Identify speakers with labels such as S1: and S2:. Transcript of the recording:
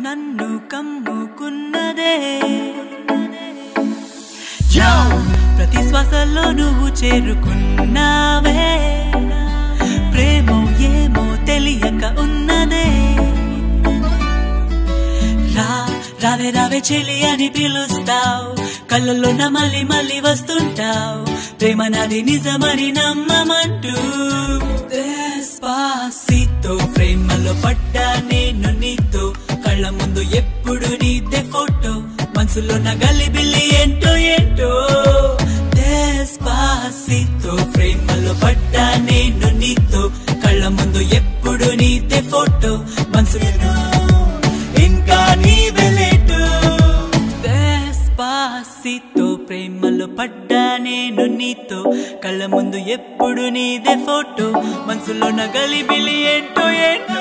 S1: నన్ను కమ్ముకున్నదే జో ప్రతి శ్వాసలో నువ్వు చేరుకున్నావే ప్రేమో ఏమో తెలియక ఉన్నదే రా రావే రావే చెలి అని పిలుస్తావు కళ్ళల్లో నా మళ్ళీ మళ్ళీ వస్తుంటావు ప్రేమ నాది నిజమని నమ్మమంటూ Despacito ప్రేమలో పడ్డా నేను నీతో కళ్ళ ముందు ఎప్పుడు నీదే ఫోటో మనసులో నా గలిబిల్లి ఏంటో ఏంటో Despacito ప్రేమలో పడ్డా నేను నీతో కళ్ళ ముందు ఎప్పుడు నీదే ఫోటో మనసులో ఇంకా నీవే లేటు Despacito ప్రేమలో పడ్డా నేను నీతో కళ్ళ ముందు ఎప్పుడు నీదే ఫోటో మనసులో నా గలిబిలి ఏంటో ఏంటో